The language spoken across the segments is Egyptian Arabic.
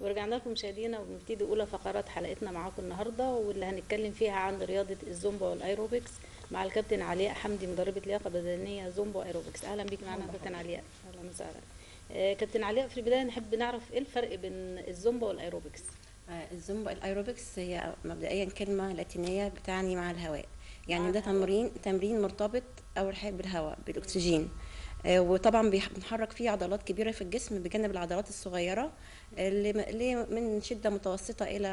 ورجعنا لكم مشاهدينا وبنبتدي اولى فقرات حلقتنا معاكم النهارده واللي هنتكلم فيها عن رياضه الزومبا والايروبكس مع الكابتن علياء حمدي مدربه لياقه بدنيه زومبا وايروبكس اهلا بيك معانا كابتن علياء اهلا وسهلا آه، كابتن علياء في البدايه نحب نعرف ايه الفرق بين الزومبا والايروبكس آه، الزومبا الايروبكس هي مبدئيا كلمه لاتينيه بتعني مع الهواء يعني مع ده الهواء. تمرين تمرين مرتبط اول حاجه بالهواء بالاكسجين آه، وطبعا بيح- بنحرك فيه عضلات كبيره في الجسم بجانب العضلات الصغيره اللي م- اللي من شده متوسطه الى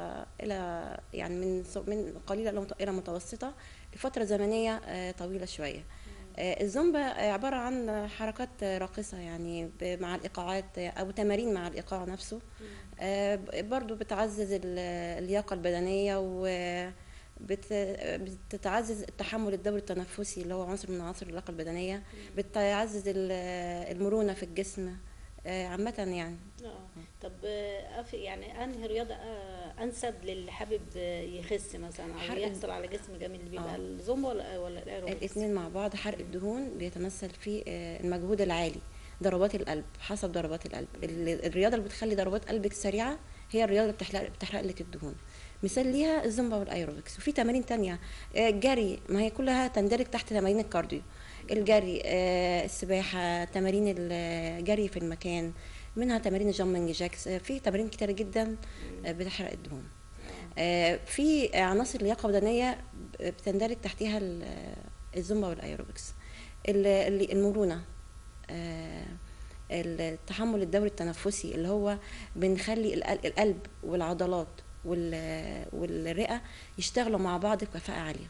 الى يعني من ص- من قليله إلى مت- الى متوسطه لفتره زمنيه آه، طويله شويه آه، الزومبا آه، عباره عن حركات آه، راقصه يعني ب- مع الايقاعات آه، او تمارين مع الايقاع نفسه آه، ب- برضو بتعزز ال- اللياقة البدنية و بت- بتتعزز التحمل الدوري التنفسي اللي هو عنصر من عناصر اللياقة البدنية بتعزز ال- المرونة في الجسم آه، عامة يعني اه طب آه، أف- يعني انهي رياضه آه، انسب للي حابب آه، يخس مثلا او حرق يحصل على جسم جميل بيبقى آه. الزومبا ولا ولا الايروبكس الاثنين مع بعض حرق الدهون بيتمثل في آه، المجهود العالي ضربات القلب حسب ضربات القلب ال- الرياضة اللي بتخلي ضربات قلبك سريعة هي الرياضة اللي بتحرق بتحرق لك الدهون مثال ليها الزومبا والايروبكس وفي تمارين تانية آه، الجري ما هي كلها تندرج تحت تمارين الكارديو الجري آه، السباحة تمارين الجري في المكان منها تمارين الجامبنج جاكس آه، في تمارين كتيرة جدا آه، بتحرق الدهون آه، في عناصر لياقة بدنية بتندرج تحتها ال- الزومبا والايروبكس ال- ال- المرونة آه، التحمل الدوري التنفسي اللي هو بنخلي القل- القلب والعضلات وال- والرئة يشتغلوا مع بعض بكفاءة عالية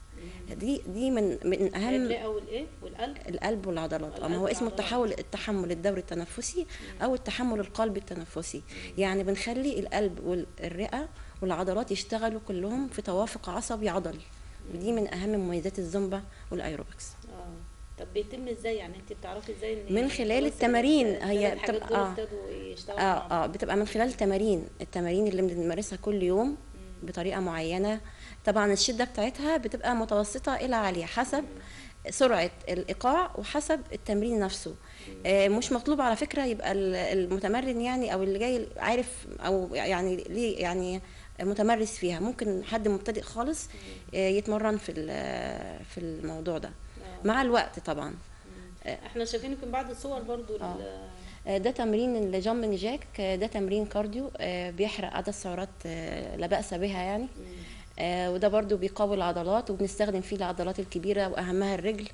دي دي من من اهم الرئه والايه والقلب القلب والعضلات القلب اما هو اسمه والعضلات. التحول التحمل الدوري التنفسي او التحمل القلبي التنفسي يعني بنخلي القلب والرئه والعضلات يشتغلوا كلهم في توافق عصبي عضلي ودي من اهم مميزات الزومبا والايروبكس اه طب بيتم ازاي يعني انت بتعرفي ازاي ان من خلال خلاص التمارين الثلاث هي حاجات بتبقى- دول آه. ابتدوا يشتغلوا مع اه بعض. اه بتبقى من خلال التمارين التمارين اللي بنمارسها كل يوم بطريقه معينه طبعا الشده بتاعتها بتبقى متوسطه الى عاليه حسب سرعه الايقاع وحسب التمرين نفسه آه مش مطلوب على فكره يبقى ال- المتمرن يعني او اللي جاي عارف او يعني ليه يعني متمرس فيها ممكن حد مبتدئ خالص آه يتمرن في ال- في الموضوع ده آه. مع الوقت طبعا احنا شايفين يمكن بعض الصور برضو آه. ال- آه، ده تمرين الجامبنج جاك آه، ده تمرين كارديو آه، بيحرق عدد سعرات آه، لا بأس بها يعني آه، وده برضو بيقوي العضلات وبنستخدم فيه العضلات الكبيرة وأهمها الرجل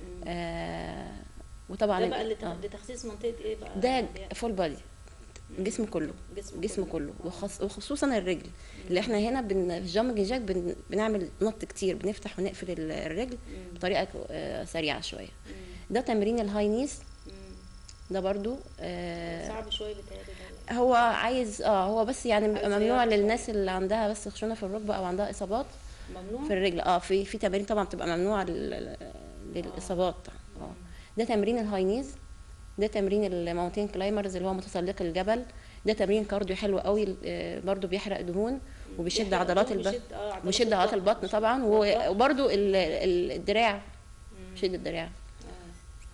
آه، وطبعا ده بقى اللي آه، تخ- لتخصيص منطقه ايه بقى ده يعني فول بادي الجسم كله جسم جسم كله. كله وخص وخصوصا الرجل اللي احنا هنا بن في الجامبنج جاك بن بنعمل نط كتير بنفتح ونقفل ال- الرجل بطريقة آه، سريعة شوية ده تمرين الهاي نيس مم. ده برضو آه، صعب شويه بيتهيألي ده هو عايز اه هو بس يعني بيبقى عايز ممنوع لياقة للناس اللي عندها بس خشونه في الركبه او عندها اصابات ممنوع في الرجل اه في في تمارين طبعا بتبقى ممنوعه لل- للاصابات اه ده تمرين الهاي نيز ده تمرين الماونتين كلايمرز اللي هو متسلق الجبل ده تمرين كارديو حلو قوي آه، برضو بيحرق دهون وبيشد بيحرق عضلات دهون، البطن بيشد- آه، عضلات بيشد عضلات البطن. البطن طبعا والبطن. و- وبرضو ال- ال- الدراع بيشد الدراع آه.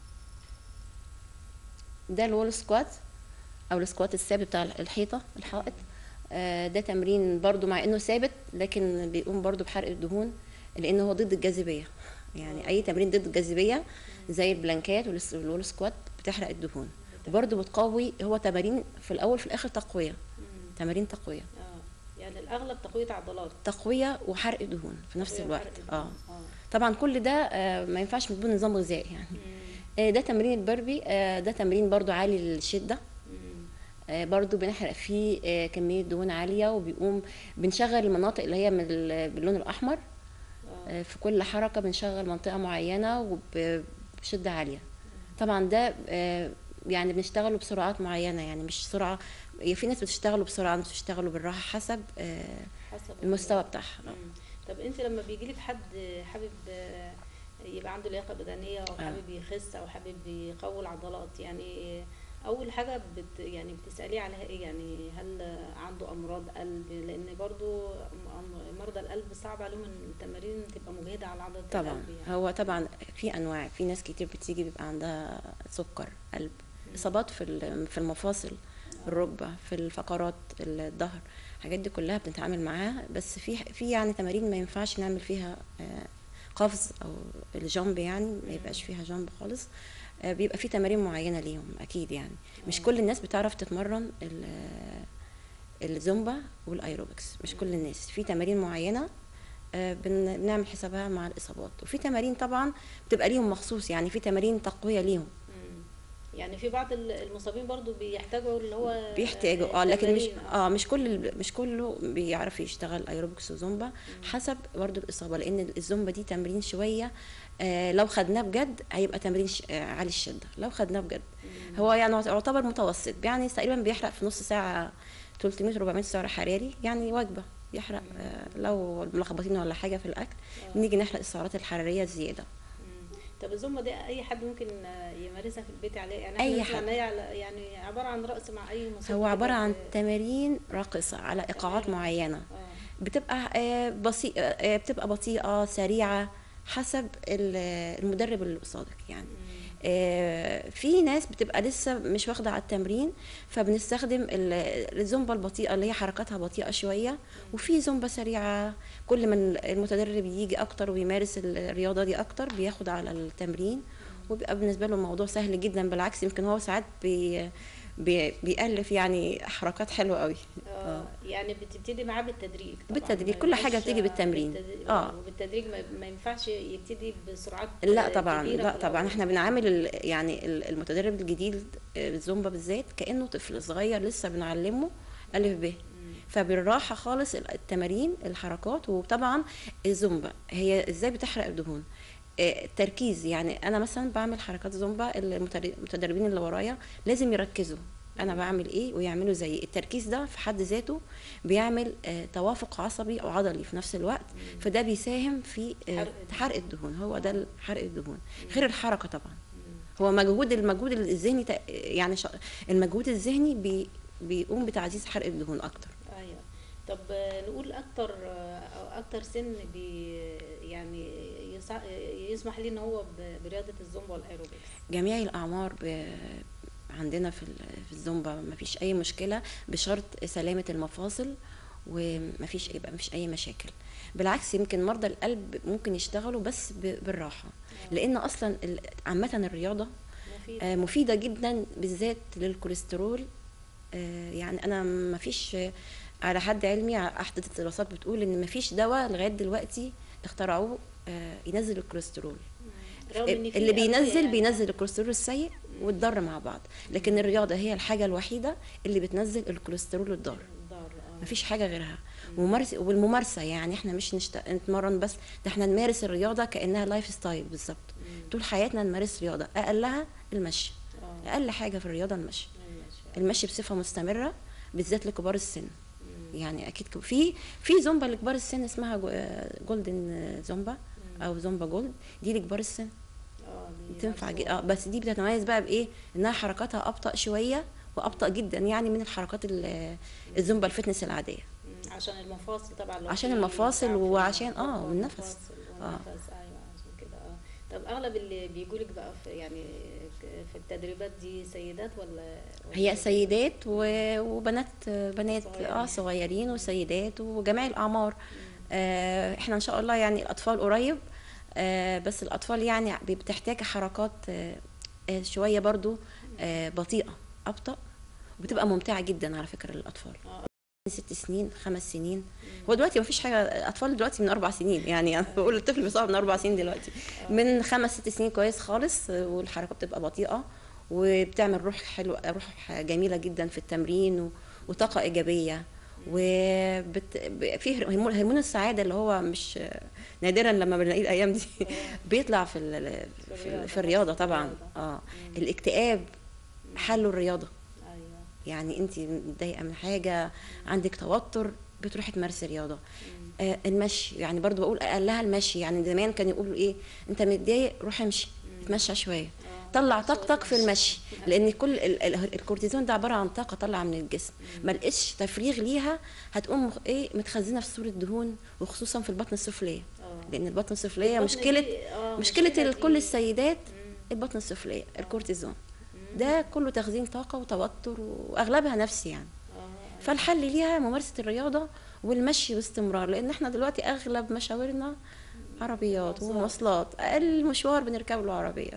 ده الوول سكوات او السكوات الثابت بتاع الحيطه الحائط آه، ده تمرين برضو مع انه ثابت لكن بيقوم برضو بحرق الدهون لانه هو ضد الجاذبيه يعني اي تمرين ضد الجاذبيه زي البلانكات والس- والوول سكوات بتحرق الدهون وبرضو بتقوي هو تمارين في الاول في الاخر تقويه تمارين تقويه اه يعني الاغلب تقويه عضلات تقويه وحرق دهون في نفس تقوية الوقت وحرق اه دهون. اه طبعا كل ده آه، ما ينفعش بدون نظام غذائي يعني مم. آه، ده تمرين البربي آه، ده تمرين برضو عالي للشده مم. آه، برضو بنحرق فيه آه، كمية دهون عالية وبيقوم بنشغل المناطق اللي هي من ال- باللون الأحمر آه، في كل حركة بنشغل منطقة معينة وبشدة عالية طبعا ده آه، يعني بنشتغله بسرعات معينة يعني مش سرعة في ناس بتشتغلوا بسرعة ناس بتشتغلوا بالراحة حسب آه، حسب المستوى بتاعها مم. طب انت لما بيجي لك حد حابب آه، يبقى عنده لياقه بدنيه او آه. حابب يخس او حابب يقوي العضلات يعني اول حاجه بت يعني بتساليه عليها ايه يعني هل عنده امراض قلب لان برضو أم- مرضى القلب صعب عليهم ان التمارين تبقى مجهده على عضله طبعا القلب يعني. هو طبعا في انواع في ناس كتير بتيجي بيبقى عندها سكر قلب اصابات في ال- في المفاصل الركبه في الفقرات الظهر الحاجات دي كلها بنتعامل معاها بس في في يعني تمارين ما ينفعش نعمل فيها آه، قفز او الجامب يعني ما يبقاش فيها جامب خالص آه، بيبقى في تمارين معينه ليهم اكيد يعني مش كل الناس بتعرف تتمرن ال- الزومبا والايروبكس مش كل الناس في تمارين معينه آه، بن- بنعمل حسابها مع الاصابات وفي تمارين طبعا بتبقى ليهم مخصوص يعني في تمارين تقويه ليهم مم. يعني في بعض ال- المصابين برضو بيحتاجوا اللي هو بيحتاجوا اه لكن مش تمارين، اه مش كل مش كله بيعرف يشتغل ايروبكس وزومبا حسب برضو الاصابه لان الزومبا دي تمرين شويه آه لو خدناه بجد هيبقى تمرين ش... آه عالي الشده لو خدناه بجد هو يعني يعتبر متوسط يعني تقريبا بيحرق في نص ساعه 300 400 سعر حراري يعني وجبه يحرق آه لو ملخبطين ولا حاجه في الاكل نيجي نحرق السعرات الحراريه الزياده مم. طب الزومبا دي اي حد ممكن آه، يمارسها في البيت عليه يعني أي احنا نسمع حد. ان هي على- يعني عباره عن رقص مع اي مصاب هو كده عباره عن في- تمارين راقصه على ايقاعات تمام. معينه اه بتبقى آه، بسيط آه، بتبقى بطيئة سريعة حسب ال- المدرب اللي قصادك يعني آه، في ناس بتبقى لسه مش واخدة على التمرين فبنستخدم ال- الزومبا البطيئة اللي هي حركاتها بطيئة شوية وفي زومبا سريعة كل ما المتدرب يجي أكتر ويمارس الرياضة دي أكتر بياخد على التمرين وبيبقى بالنسبة له الموضوع سهل جدا بالعكس يمكن هو ساعات بي بي بيألف يعني حركات حلوة قوي اه يعني بتبتدي معاه بالتدريج طبعا بالتدريج، ما كل حاجة يبقاش بتيجي بالتمرين. بالتدريج- آه. وبالتدريج ما, ما ينفعش يبتدي بسرعات لا آه، طبعا كبيرة لا في طبعا الأول. احنا بنعامل ال- يعني ال- المتدرب الجديد آه، الزومبا بالذات كانه طفل صغير لسه بنعلمه الف ب فبالراحه خالص ال- التمارين الحركات وطبعا الزومبا هي ازاي بتحرق الدهون آه، التركيز يعني انا مثلا بعمل حركات زومبا المتر- المتدربين اللي ورايا لازم يركزوا انا بعمل ايه ويعملوا زي التركيز ده في حد ذاته بيعمل آه، توافق عصبي او عضلي في نفس الوقت فده بيساهم في آه، حرق الدهون. حرق الدهون هو ده حرق الدهون غير الحركه طبعا هو مجهود المجهود الذهني تق- يعني ش- المجهود الذهني بي بيقوم بتعزيز حرق الدهون اكتر ايوه طب آه، نقول اكتر آه، او اكتر سن بي يعني يسع- يسمح لي ان هو ب- برياضه الزومبا والايروبكس جميع الاعمار ب... عندنا في ال- في الزومبا مفيش اي مشكله بشرط سلامه المفاصل ومفيش يبقى مفيش اي مشاكل بالعكس يمكن مرضى القلب ممكن يشتغلوا بس ب... بالراحه لان اصلا ال- عامه الرياضه مفيد آه، مفيده جدا بالذات للكوليسترول آه، يعني انا ما فيش على حد علمي احدث الدراسات بتقول ان ما فيش دواء لغايه دلوقتي اخترعوه آه، ينزل الكوليسترول رغم إن في اللي أدوية بينزل يعني- بينزل الكوليسترول السيء والضار مع بعض لكن الرياضه هي الحاجه الوحيده اللي بتنزل الكوليسترول الضار ضار اه مفيش حاجه غيرها وممارسه والممارسه يعني احنا مش نشت... نتمرن بس ده احنا نمارس الرياضه كانها لايف ستايل بالظبط طول حياتنا نمارس رياضه اقلها المشي اه اقل حاجه في الرياضه المشي أيوة، ماشي. المشي بصفه مستمره بالذات لكبار السن يعني اكيد ك- في في زومبا لكبار السن اسمها جو- آه، جولدن زومبا او زومبا جولد دي لكبار السن اه دي تنفع برضو- جدا اه بس دي بتتميز بقى بايه انها حركاتها ابطا شويه وابطا جدا يعني من الحركات ال- الزومبا الفتنس العاديه مم، عشان المفاصل طبعا لو عشان في المفاصل تعب في وعشان- المفاصل آه، والنفس. والمفاصل آه. والنفس ايوه عشان كده اه طب اغلب اللي بيجوا لك بقى في يعني ك- في التدريبات دي سيدات ولا ولا هي سيدات و- وبنات بنات صغيرين. اه صغيرين وسيدات وجميع الاعمار آه احنا ان شاء الله يعني الاطفال قريب آه بس الاطفال يعني بتحتاج حركات آه آه، شويه برضو آه بطيئه ابطا وبتبقى ممتعه جدا على فكره للاطفال اه من ست سنين خمس سنين هو دلوقتي ما فيش حاجه اطفال دلوقتي من اربع سنين يعني انا بقول الطفل بيصاب من اربع سنين دلوقتي من خمس ست سنين كويس خالص والحركه بتبقى بطيئه وبتعمل روح حلوه روح جميله جدا في التمرين و- وطاقه ايجابيه وبت... ب- في هرمون هرمون السعاده اللي هو مش نادرا لما بنلاقيه الايام دي بيطلع في ال... في, الرياضة. ال... في الرياضه في طبعا الرياضة. اه الاكتئاب حله الرياضه ايوه يعني انت متضايقه من حاجه عندك توتر بتروحي تمارسي رياضه آه المشي يعني برضو بقول اقلها المشي يعني زمان كانوا يقولوا ايه انت متضايق روح امشي اتمشى شويه آه. طلع صوت طاقتك في مشي. المشي لان كل ال- ال- الكورتيزون ده عباره عن طاقه طالعه من الجسم ما لقيتش تفريغ ليها هتقوم مخ- ايه متخزنه في صوره دهون وخصوصا في البطن السفليه اه لان البطن السفليه البطن مشكله دي- آه، مشكله مشكلة كل إيه؟ السيدات مم. البطن السفليه الكورتيزون مم. ده كله تخزين طاقه وتوتر واغلبها نفسي يعني اه فالحل ليها ممارسه الرياضه والمشي باستمرار لان احنا دلوقتي اغلب مشاورنا عربيات مواصلات. ومواصلات اقل مشوار بنركب له عربيه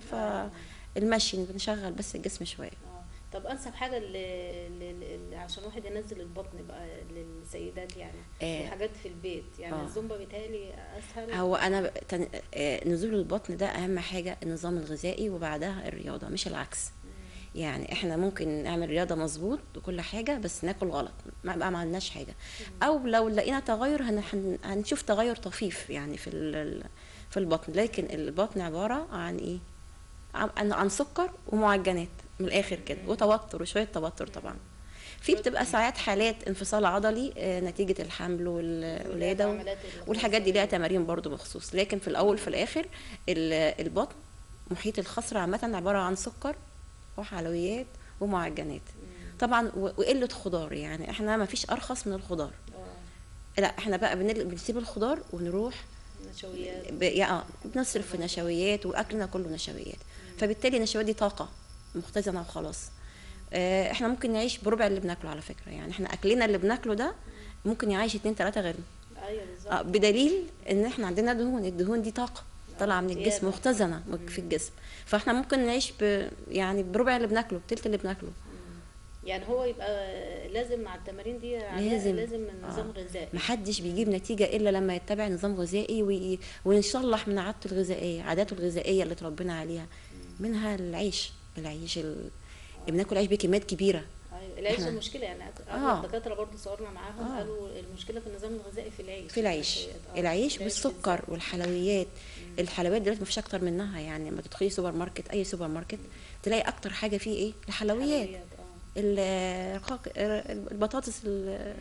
فالمشي بنشغل بس الجسم شويه اه طب انسب حاجه اللي اللي عشان واحد ينزل البطن بقى للسيدات يعني آه. حاجات في البيت يعني آه. الزومبا بيتهيألي اسهل هو انا ب- تن... آه، نزول البطن ده اهم حاجه النظام الغذائي وبعدها الرياضه مش العكس يعني احنا ممكن نعمل رياضه مظبوط وكل حاجه بس ناكل غلط ما بقى ما عملناش حاجه او لو لقينا تغير هن... هن... هنشوف تغير طفيف يعني في ال... في البطن لكن البطن عباره عن ايه عن, عن- عن سكر ومعجنات من الاخر كده وتوتر وشويه توتر طبعا في بتبقى ساعات حالات انفصال عضلي آه، نتيجه الحمل والولاده و... عمليات ال- والحاجات دي ليها تمارين برضو مخصوص لكن في الاول في الاخر ال- البطن محيط الخصر عامه عباره عن سكر وحلويات ومعجنات طبعا و- وقله خضار يعني احنا ما فيش ارخص من الخضار اه لا احنا بقى بنل- بنسيب الخضار ونروح نشويات ب... يعني آه، بنصرف في نشويات واكلنا كله نشويات فبالتالي النشويات دي طاقه مختزنه وخلاص آه، احنا ممكن نعيش بربع اللي بناكله على فكره يعني احنا اكلنا اللي بناكله ده ممكن يعيش اتنين تلاته غيرنا ايوه آه، بالظبط بدليل ان احنا عندنا دهون الدهون دي طاقه طالعه من الجسم زيادة. مختزنه في الجسم فاحنا ممكن نعيش ب يعني بربع اللي بناكله بتلت اللي بناكله يعني هو يبقى لازم مع التمارين دي عليها- لازم. لازم نظام آه. غذائي محدش بيجيب نتيجه الا لما يتبع نظام غذائي وي... ونصلح من عادته الغذائيه عاداته الغذائيه اللي اتربينا عليها منها العيش العيش ال... بناكل عيش بكميات كبيره ايوه العيش إحنا- المشكله يعني آه. اغلب الدكاتره برضه صورنا معاهم آه. قالوا المشكله في النظام الغذائي في العيش في العيش آه، العيش في والسكر والحلويات الحلويات دلوقتي مفيش اكتر منها يعني لما تدخلي سوبر ماركت اي سوبر ماركت تلاقي اكتر حاجه فيه ايه الحلويات حلويات اه ال- الخاق- البطاطس ال-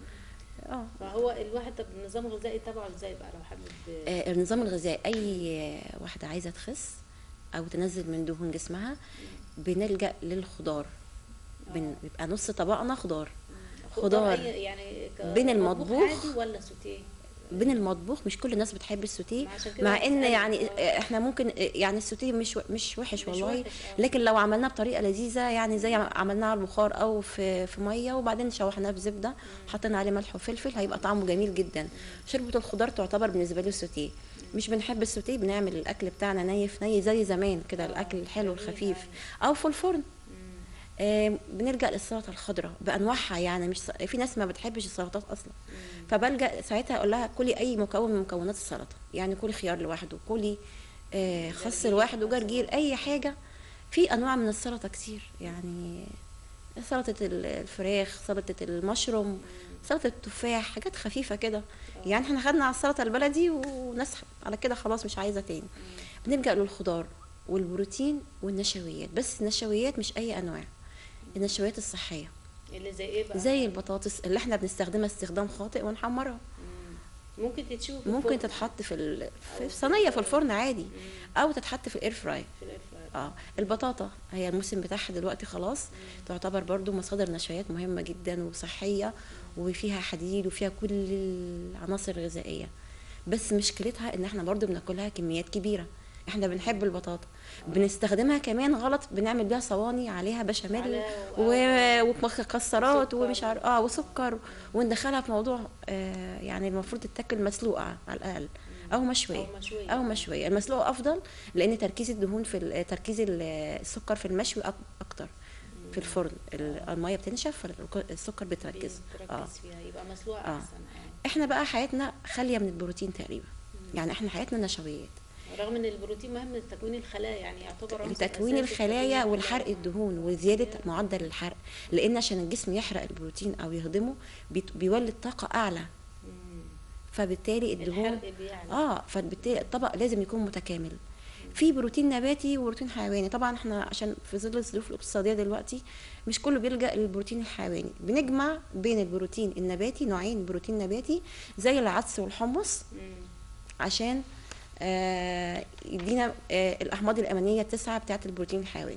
اه فهو الواحد طب النظام الغذائي تبعه ازاي بقى لو حابب آه، النظام الغذائي اي واحده عايزه تخس او تنزل من دهون جسمها بنلجا للخضار بن- بيبقى نص طبقنا خضار خضار أي- يعني ك- بين مطبوخ المطبوخ عادي ولا سوتيه بين المطبوخ مش كل الناس بتحب السوتيه ما عشان كده مع ان بسألك، يعني آه. احنا ممكن يعني السوتيه مش و- مش وحش مش والله وحش، آه. لكن لو عملناه بطريقه لذيذه يعني زي ما عملناه على البخار او في في ميه وبعدين شوحناه بزبده حطينا عليه ملح وفلفل هيبقى طعمه جميل جدا شوربه الخضار تعتبر بالنسبه لي السوتيه مش بنحب السوتيه بنعمل الاكل بتاعنا ني في ني زي زمان كده آه، الاكل الحلو جميل، الخفيف أيوة. او في الفرن مم. آه، بنلجا للسلطه الخضراء بانواعها يعني مش في ناس ما بتحبش السلطات اصلا فبلجا ساعتها اقول لها كلي اي مكون من مكونات السلطه يعني كلي خيار لوحده كلي آه، خس جرجير لوحده مثلاً. جرجير اي حاجه في انواع من السلطه كتير يعني سلطه ال- الفراخ سلطه المشروم سلطه التفاح حاجات خفيفه كده يعني احنا خدنا على السلطه البلدي وناس على كده خلاص مش عايزه تاني بنلجا للخضار والبروتين والنشويات بس النشويات مش اي انواع النشويات الصحيه اللي زي ايه بقى زي البطاطس اللي احنا بنستخدمها استخدام خاطئ ونحمرها مم. ممكن تتشوي في ممكن الفرن. تتحط في ال... في صينيه في الفرن عادي او تتحط في الاير فراي في الإير فراير. اه البطاطا هي الموسم بتاعها دلوقتي خلاص تعتبر برضو مصادر نشويات مهمه جدا وصحيه وفيها حديد وفيها كل العناصر الغذائيه بس مشكلتها ان احنا برضو بناكلها كميات كبيره احنا بنحب البطاطا بنستخدمها كمان غلط بنعمل بيها صواني عليها بشاميل على- و- ومكسرات وسكر. ومش عارف اه وسكر وندخلها في موضوع آه يعني المفروض تتاكل مسلوقه على الاقل او مشويه أو مشوية. او مشويه المسلوقه افضل لان تركيز الدهون في ال- تركيز ال- السكر في المشوي أك- اكتر في الفرن ال- الميه بتنشف فالسكر بتركز اه بتركز فيها يبقى مسلوقه آه. احسن آه. احنا بقى حياتنا خاليه من البروتين تقريبا يعني احنا حياتنا نشويات رغم ان البروتين مهم لتكوين الخلايا يعني يعتبر عنصر لتكوين أساسي في الخلايا تكوين والحرق الدهون وزياده معدل الحرق لان عشان الجسم يحرق البروتين او يهضمه بيت- بيولد طاقه اعلى مم. فبالتالي الدهون الحرق بيعلى اه فبالتالي الطبق لازم يكون متكامل في بروتين نباتي وبروتين حيواني طبعا احنا عشان في ظل الظروف الاقتصاديه دلوقتي مش كله بيلجا للبروتين الحيواني بنجمع بين البروتين النباتي نوعين بروتين نباتي زي العدس والحمص مم. عشان آه يدينا آه الاحماض الامينيه التسعه بتاعه البروتين الحيواني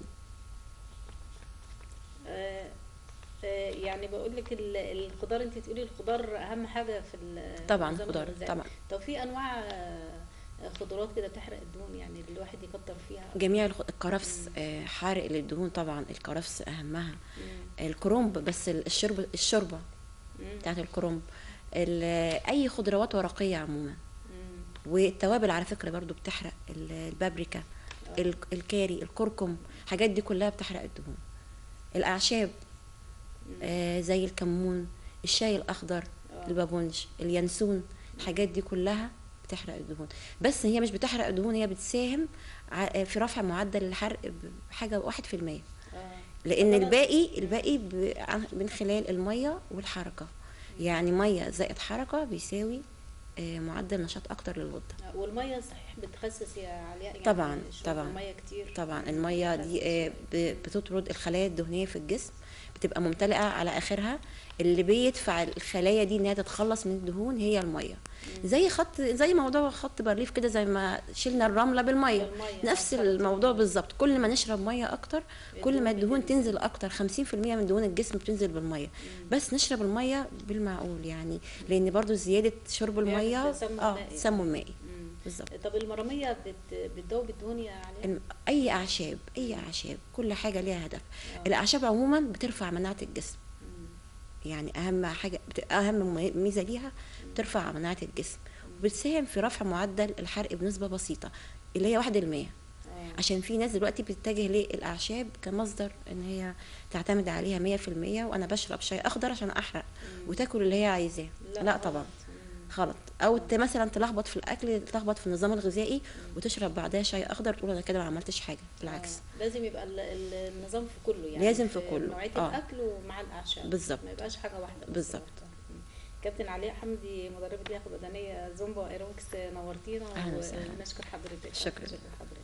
آه، آه، يعني بقول لك ال- الخضار انت تقولي الخضار اهم حاجه في ال- طبعا النظام خضار، الغذائي. طبعا. طب في انواع آه، آه، خضروات كده بتحرق الدهون يعني الواحد يكتر فيها جميع الخ- الكرفس آه، حارق للدهون طبعا الكرفس اهمها مم. الكرنب بس ال- الشرب الشوربه مم. بتاعت الكرنب ال- اي خضروات ورقيه عموما مم. والتوابل على فكره برضو بتحرق ال- البابريكا آه. ال- الكاري الكركم الحاجات دي كلها بتحرق الدهون الاعشاب آه، زي الكمون الشاي الاخضر آه. البابونج اليانسون الحاجات دي كلها بتحرق الدهون بس هي مش بتحرق الدهون هي بتساهم ع- في رفع معدل الحرق بحاجه واحد في المية آه. لان طب أنا- الباقي الباقي ب- عن- من خلال الميه والحركه يعني ميه زائد حركه بيساوي آه، معدل نشاط اكتر للغده آه، والميه صحيح بتخسس يا علياء يعني طبعا، شرب طبعا. الميه كتير طبعا الميه دي آه، ب- بتطرد الخلايا الدهنيه في الجسم بتبقى ممتلئه على اخرها اللي بيدفع الخلايا دي انها تتخلص من الدهون هي الميه زي خط زي موضوع خط بارليف كده زي ما شلنا الرمله بالميه بالمية، نفس آه، الموضوع بالظبط كل ما نشرب ميه اكتر كل ما الدهون الدهون بتنزل. تنزل اكتر 50% من دهون الجسم بتنزل بالميه بس نشرب الميه بالمعقول يعني لان برضو زياده شرب بيعمل الميه تسمم اه مائي. تسمم مائي مم. بالظبط طب المراميه بت... بتذوب الدهون يا علياء الم- اي اعشاب اي اعشاب كل حاجه ليها هدف آه. الاعشاب عموما بترفع مناعه الجسم مم. يعني اهم حاجه بت- اهم مي- ميزه ليها بترفع مناعه الجسم وبتساهم في رفع معدل الحرق بنسبه بسيطه اللي هي 1% آه. عشان في ناس دلوقتي بتتجه للاعشاب كمصدر ان هي تعتمد عليها 100% وانا بشرب شاي اخضر عشان احرق وتاكل اللي هي عايزاه لا, غلط. طبعا مم. غلط او ت- مثلا تلخبط في الاكل تلخبط في النظام الغذائي وتشرب بعدها شاي اخضر تقول انا كده ما عملتش حاجه بالعكس آه. لازم يبقى ال- ال- النظام في كله يعني لازم في كله. نوعيه آه. الاكل ومع الاعشاب بالظبط. ما يبقاش حاجه واحده بس. بالظبط. مم. كابتن علياء حمدي مدربة لياقة بدنية زومبا ايروبكس نورتينا أهلا وسهلا. ونشكر حضرتك شكرا. شكرا حضرتك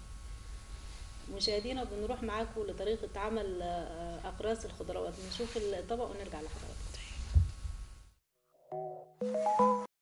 مشاهدينا بنروح معاكم لطريقة عمل آه، أقراص الخضروات نشوف الطبق ونرجع لحضرتك